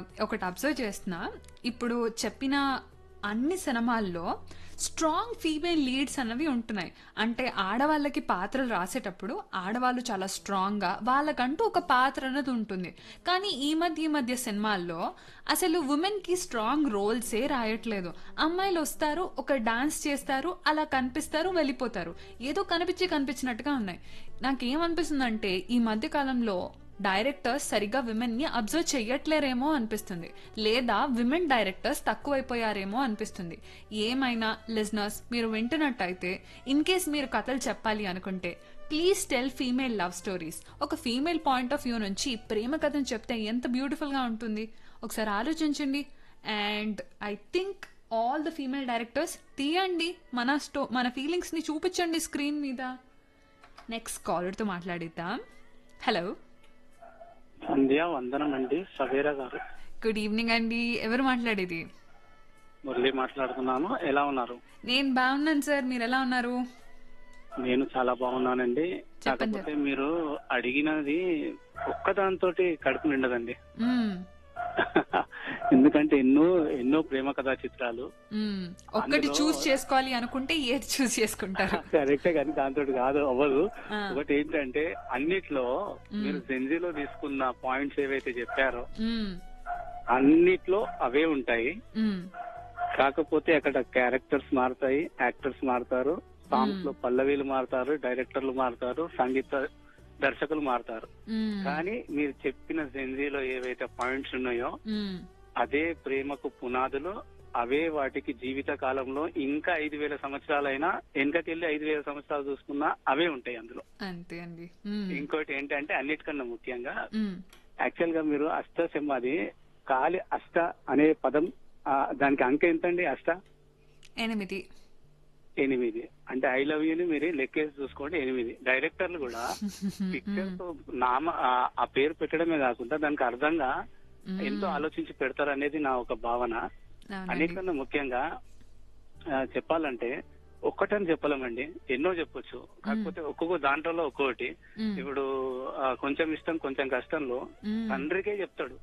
ఒకటి అబ్జర్వ్ చేస్తున్నా ఇప్పుడు చెప్పిన అన్ని సినిమాల్లో స్ట్రాంగ్ ఫీమేల్ లీడ్స్ అన్నవి ఉంటున్నాయి అంటే ఆడవాళ్ళకి పాత్రలు రాసేటప్పుడు ఆడవాళ్ళు చాలా స్ట్రాంగ్గా వాళ్ళకంటూ ఒక పాత్ర అనేది ఉంటుంది కానీ ఈ మధ్య ఈ మధ్య సినిమాల్లో అసలు ఉమెన్కి స్ట్రాంగ్ రోల్సే రాయట్లేదు అమ్మాయిలు వస్తారు ఒక డాన్స్ చేస్తారు అలా కనిపిస్తారు వెళ్ళిపోతారు ఏదో కనిపించి కనిపించినట్టుగా ఉన్నాయి నాకేమనిపిస్తుందంటే ఈ మధ్య కాలంలో డైరెక్టర్స్ సరిగ్గా విమెన్ ని అబ్జర్వ్ చెయ్యట్లేరేమో అనిపిస్తుంది లేదా విమెన్ డైరెక్టర్స్ తక్కువైపోయారేమో అనిపిస్తుంది ఏమైనా లిజనర్స్ మీరు వింటున్నట్టయితే ఇన్ కేస్ మీరు కథలు చెప్పాలి అనుకుంటే please tell female love stories ఒక ఫీమేల్ పాయింట్ ఆఫ్ వ్యూ నుంచి ప్రేమ కథను చెప్తే ఎంత బ్యూటిఫుల్ గా ఉంటుంది ఒకసారి ఆలోచించండి and I think all the female directors తీయండి మన స్టో మన ఫీలింగ్స్ ని చూపించండి స్క్రీన్ మీద నెక్స్ట్ కాలర్తో మాట్లాడిద్దాం హలో సంధ్య వందనం అండి సవేరా గారు గుడ్ ఈవినింగ్ అండి ఎవరు మాట్లాడేది మురళి మాట్లాడుతున్నాను ఎలా ఉన్నారు నేను బాగున్నాను సార్ మీరు ఎలా ఉన్నారు నేను చాలా బాగున్నానండి చెప్పండి. కాకపోతే మీరు అడిగినది ఒక్కదానితోటి కడుపు నిండదండి మ్మ్. ఎందుకంటే ఎన్నో ఎన్నో ప్రేమ కథా చిత్రాలు మ్మ్. ఒక్కటి అందులో- చూస్ చేసుకోవాలి అనుకుంటే ఏది చూస్ చేసుకుంటారు కరెక్టే కానీ దాంతో కాదు అవ్వదు ఆ. ఒకటి ఏంటంటే అన్నిట్లో మీరు జెన్జీలో తీసుకున్న పాయింట్స్ ఏవైతే చెప్పారో మ్మ్. అన్నిట్లో అవే ఉంటాయి మ్మ్. కాకపోతే అక్కడ క్యారెక్టర్స్ మారుతాయి యాక్టర్స్ మారుతారు సాంగ్స్ లో పల్లవీలు మారుతారు డైరెక్టర్లు మారుతారు సంగీత దర్శకులు మారుతారు మ్మ్. కానీ మీరు చెప్పిన జెన్జీలో ఏవైతే పాయింట్స్ ఉన్నాయో మ్మ్. అదే ప్రేమకు పునాదులు అవే వాటికి జీవిత కాలంలో ఇంకా ఐదు వేల సంవత్సరాలైనా వెనకకెళ్ళి ఐదు వేల సంవత్సరాలు చూసుకున్నా అవే ఉంటాయి అందులో అంతే అండి మ్మ్. ఇంకోటి ఏంటంటే అన్నిటికన్నా ముఖ్యంగా మ్మ్. యాక్చువల్ గా మీరు అష్టసింహ అది కాలి అష్ట అనే పదం ఆ, దానికి అంక ఎంతండి అష్ట ఎనిమిది ఎనిమిది అంటే ఐ లవ్ యూని మీరు లెక్కేసి చూసుకోండి ఎనిమిది డైరెక్టర్లు కూడా పిక్చర్ తో నామ ఆ- ఆ పేరు పెట్టడమే కాకుండా దానికి అర్థంగా ఎంతో ఆలోచించి పెడతారు అనేది నా ఒక భావన అవునండి అన్నిటికన్నా ముఖ్యంగా ఆ, చెప్పాలంటే ఒక్కటని చెప్పలేమండి ఎన్నో చెప్పొచ్చు కాకపోతే ఒక్కొక్క దాంట్లో ఒక్కొక్కటి మ్మ్. ఇప్పుడు ఆ, కొంచెం ఇష్టం కొంచెం కష్టంలో మ్మ్. తండ్రికే చెప్తాడు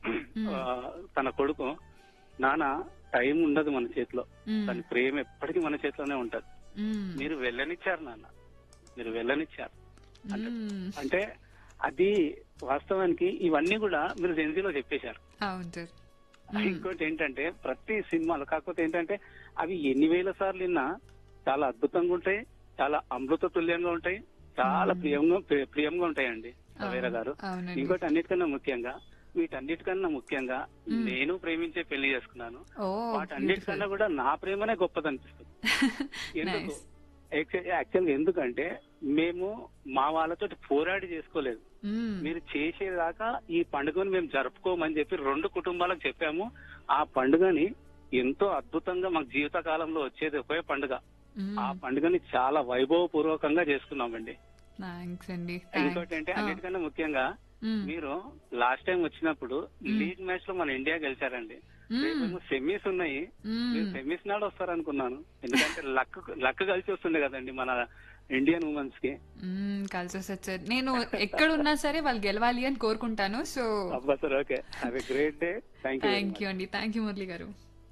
ఆ, తన కొడుకు నాన్న టైం ఉండదు మన చేతిలో మ్మ్. తన ప్రేమ ఎప్పటికీ మన చేతిలోనే ఉంటది మ్మ్. మీరు వెళ్ళనిచ్చారు నాన్న మీరు వెళ్ళనిచ్చారు మ్మ్. అంటే అది వాస్తవానికి ఇవన్నీ కూడా మీరు జెన్జీలో చెప్పేశారు అవును సార్ ఇంకోటి ఏంటంటే ప్రతి సినిమాలో కాకపోతే ఏంటంటే అవి ఎన్ని వేల సార్లు విన్నా చాలా అద్భుతంగా ఉంటాయి చాలా అమృత తుల్యంగా ఉంటాయి చాలా ప్రియంగా ప్రి- ప్రియంగా ఉంటాయండి సవేరా గారు అవునండి ఇంకోటి అన్నిటికన్నా ముఖ్యంగా వీటన్నిటికన్నా ముఖ్యంగా నేను ప్రేమించే పెళ్లి చేసుకున్నాను ఓ వాటన్నిటికన్నా కూడా నా ప్రేమనే గొప్పది అనిపిస్తుంది ఎందుకు నైస్ యాక్చువల్ గా ఎందుకంటే మేము మా వాళ్ళతో పోరాడి చేసుకోలేదు మీరు చేసేదాకా ఈ పండుగను మేము జరుపుకోమని చెప్పి రెండు కుటుంబాలకు చెప్పాము ఆ పండుగని ఎంతో అద్భుతంగా మాకు జీవిత కాలంలో వచ్చేది ఒకే పండుగ ఆ పండుగని చాలా వైభవపూర్వకంగా చేసుకున్నామండి థ్యాంక్స్ అండి ఇంకోటి అంటే అన్నిటికన్నా ముఖ్యంగా మీరు లాస్ట్ టైం వచ్చినప్పుడు లీగ్ మ్యాచ్ లో మన ఇండియా గెలిచారండి రేపేమో సెమీస్ ఉన్నాయి మీరు సెమీస్ నాడు వస్తారనుకున్నాను ఎందుకంటే లక్ లక్ కలిసి వస్తుండే కదండి మన ఇండియన్ ఉమెన్స్ కి కలిసి వస్తుంది సార్ నేను ఎక్కడ ఉన్నా సరే వాళ్ళు గెలవాలి అని కోరుకుంటాను సో అబ్బా sir okay have a great day thank you thank you అండి థ్యాంక్ యూ మురళి గారు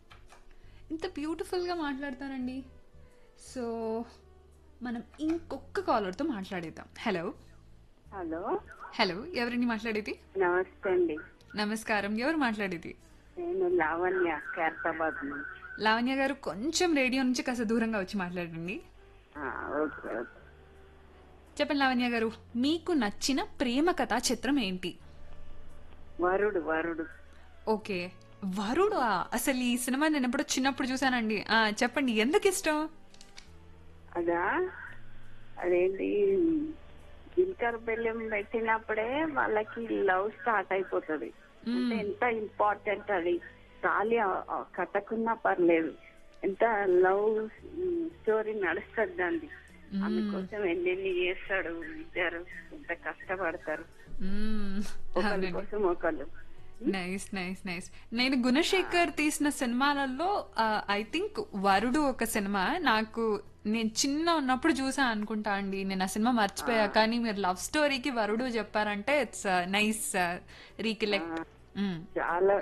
ఇంత బ్యూటిఫుల్గా మాట్లాడతానండి సో మనం ఇంకొక కాలర్తో మాట్లాడేద్దాం హలో హలో హలో ఎవరిని మాట్లాడేది నమస్తే అండి నమస్కారం ఎవరు మాట్లాడేది నేను లావణ్య ఖైరతాబాద్ నుంచి లావణ్య గారు కొంచెం రేడియో నుంచి కాస్త దూరంగా వచ్చి మాట్లాడండి ఆ, ఓకే ఓకే చెప్పండి లావణ్య గారు మీకు నచ్చిన ప్రేమ కథా చిత్రం ఏంటి వరుడు వరుడు ఓకే వరుడు అసలు ఈ సినిమా నేను ఎప్పుడో చిన్నప్పుడు చూసానండి ఆ, చెప్పండి ఎందుకు ఇష్టం అదా అదేంటి జిల్కర్ బెల్లం పెట్టినప్పుడే వాళ్ళకి లవ్ స్టార్ట్ అయిపోతుంది అంటే ఎంత ఇంపార్టెంట్ అది ఖాళీ ఆ- ఆ కథకున్నా పర్లేదు ఎంత లవ్ స్టోరీ నడుస్తుంది దాన్ని అందుకోసం ఎన్నెన్ని చేస్తాడు ఇద్దరు ఎంత కష్టపడతారు మ్మ్. ఒకరి అవునండి కోసం ఒకరు నైస్ నైస్ నైస్ నేను గుణశేఖర్ తీసిన సినిమాలలో ఐ థింక్ వరుడు ఒక సినిమా నాకు నేను చిన్న ఉన్నప్పుడు చూసా అనుకుంటా అండి నేను ఆ సినిమా మర్చిపోయా కానీ మీరు లవ్ స్టోరీకి వరుడు చెప్పారంటే ఇట్స్ నైస్ రీకలెక్ట్ చాలా